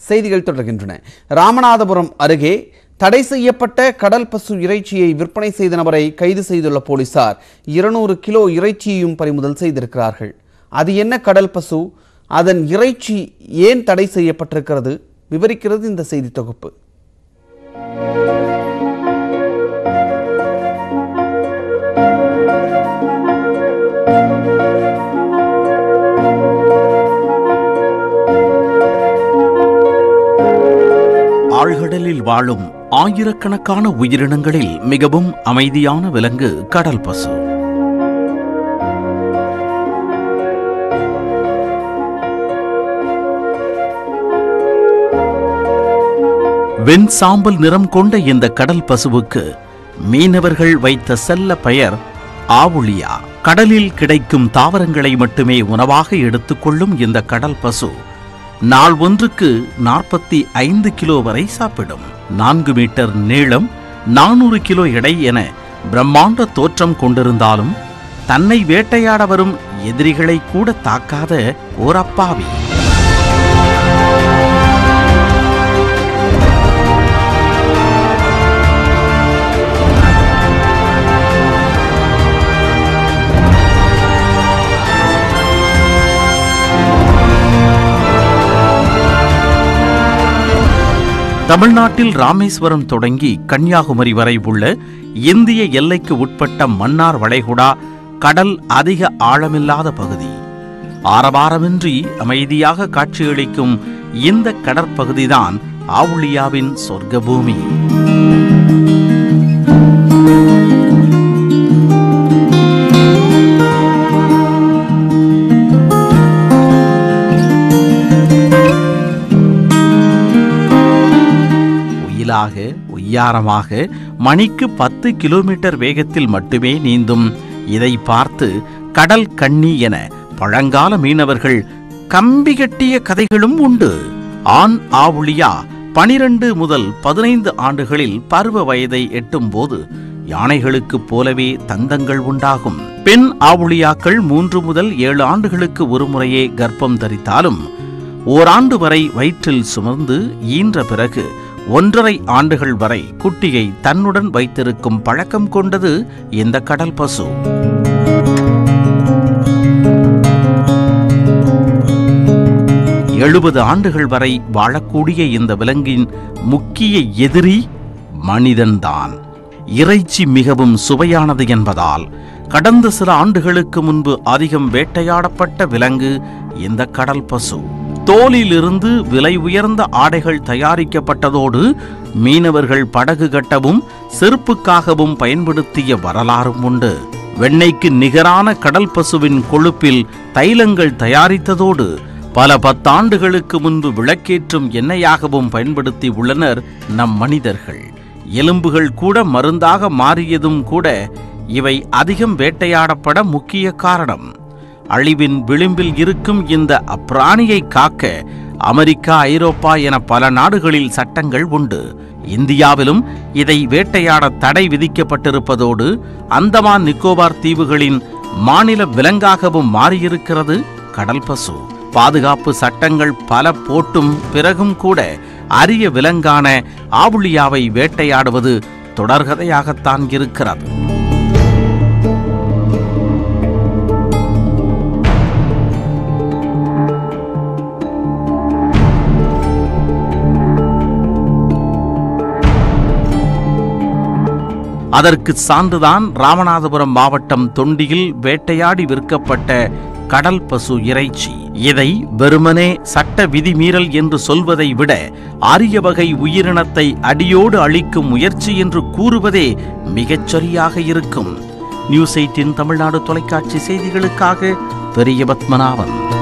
செய்திகள் தொடர்கின்றன ராமநாதபுரம் அருகே தடை செய்யப்பட்ட கடல் பசு இறைச்சியை விற்பனை செய்த நபரை கைது செய்துள்ள போலீசார் இருநூறு கிலோ இறைச்சியையும் பறிமுதல் செய்திருக்கிறார்கள் அது என்ன கடல் பசு அதன் இறைச்சி ஏன் தடை செய்யப்பட்டிருக்கிறது விவரிக்கிறது இந்த செய்தி தொகுப்பு ஆழ்கடலில் வாழும் ஆயிரக்கணக்கான உயிரினங்களில் மிகவும் அமைதியான விலங்கு கடல் பசு வெண் சாம்பல் நிறம் கொண்ட இந்த கடல் பசுவுக்கு மீனவர்கள் வைத்த செல்ல பெயர் ஆவுளியா கடலில் கிடைக்கும் தாவரங்களை மட்டுமே உணவாக எடுத்துக்கொள்ளும் இந்த கடல் பசு நாள் ஒன்றுக்கு நாற்பத்தி ஐந்து கிலோ வரை சாப்பிடும் நான்கு மீட்டர் நீளம் நானூறு கிலோ எடை என பிரம்மாண்ட தோற்றம் கொண்டிருந்தாலும் தன்னை வேட்டையாட வரும் எதிரிகளை கூட தாக்காத ஓர் அப்பாவி தமிழ்நாட்டில் ராமேஸ்வரம் தொடங்கி கன்னியாகுமரி வரை உள்ள இந்திய எல்லைக்கு உட்பட்ட மன்னார் வளைகுடா கடல் அதிக ஆழமில்லாத பகுதி ஆரவாரமின்றி அமைதியாக காட்சியளிக்கும் இந்த கடற்பகுதிதான் ஆவுளியாவின் சொர்க்க பூமி ஒயிலாக ஒய்யாரமாக மணிக்கு பத்து கிலோமீட்டர் வேகத்தில் மட்டுமே நீந்தும் இதை பார்த்து கடல் கண்ணி என பழங்கால மீனவர்கள் கம்பி கட்டிய கதைகளும் உண்டு ஆண் ஆவுளியா பனிரெண்டு முதல் பதினைந்து ஆண்டுகளில் பருவ வயதை எட்டும் போது யானைகளுக்குப் போலவே தந்தங்கள் உண்டாகும் பெண் ஆவுளியாக்கள் மூன்று முதல் ஏழு ஆண்டுகளுக்கு ஒருமுறையே கர்ப்பம் தரித்தாலும் ஓராண்டு வரை வயிற்றில் சுமந்து ஈன்ற பிறகு ஒன்றரை ஆண்டுகள் வரை குட்டியை தன்னுடன் வைத்திருக்கும் பழக்கம் கொண்டது இந்த கடல் பசு எழுபது ஆண்டுகள் வரை வாழக்கூடிய இந்த விலங்கின் முக்கிய எதிரி மனிதன்தான் இறைச்சி மிகவும் சுவையானது என்பதால் கடந்த சில ஆண்டுகளுக்கு முன்பு அதிகம் வேட்டையாடப்பட்ட விலங்கு இந்த கடல் பசு தோலிலிருந்து விலை உயர்ந்த ஆடைகள் தயாரிக்கப்பட்டதோடு மீனவர்கள் படகு கட்டவும் செருப்புக்காகவும் பயன்படுத்திய வரலாறும் உண்டு வெண்ணெய்க்கு நிகரான கடல் பசுவின் கொழுப்பில் தைலங்கள் தயாரித்ததோடு பல பத்தாண்டுகளுக்கு முன்பு விளக்கேற்றும் எண்ணெயாகவும் பயன்படுத்தி உள்ளனர் நம் மனிதர்கள் எலும்புகள் கூட மருந்தாக மாறியதும் கூட இவை அதிகம் வேட்டையாடப்பட முக்கிய காரணம் அழிவின் விளிம்பில் இருக்கும் இந்த அப்பிராணியை காக்க அமெரிக்கா ஐரோப்பா என பல நாடுகளில் சட்டங்கள் உண்டு இந்தியாவிலும் இதை வேட்டையாட தடை விதிக்கப்பட்டிருப்பதோடு அந்தமான் நிக்கோபார் தீவுகளின் மாநில விலங்காகவும் மாறியிருக்கிறது கடல் பசு பாதுகாப்பு சட்டங்கள் பல போட்டும் பிறகும் கூட அரிய விலங்கான ஆவுளியாவை வேட்டையாடுவது தொடர்கதையாகத்தான் இருக்கிறது அதற்கு சான்றுதான் ராமநாதபுரம் மாவட்டம் தொண்டியில் வேட்டையாடி விற்கப்பட்ட கடல் பசு இறைச்சி இதை வெறுமனே சட்ட விதிமீறல் என்று சொல்வதை விட அரிய வகை உயிரினத்தை அடியோடு அழிக்கும் முயற்சி என்று கூறுவதே மிகச் சரியாக இருக்கும் நியூஸ் எயிட்டின் தமிழ்நாடு தொலைக்காட்சி செய்திகளுக்காக பெரிய பத்மநாபன்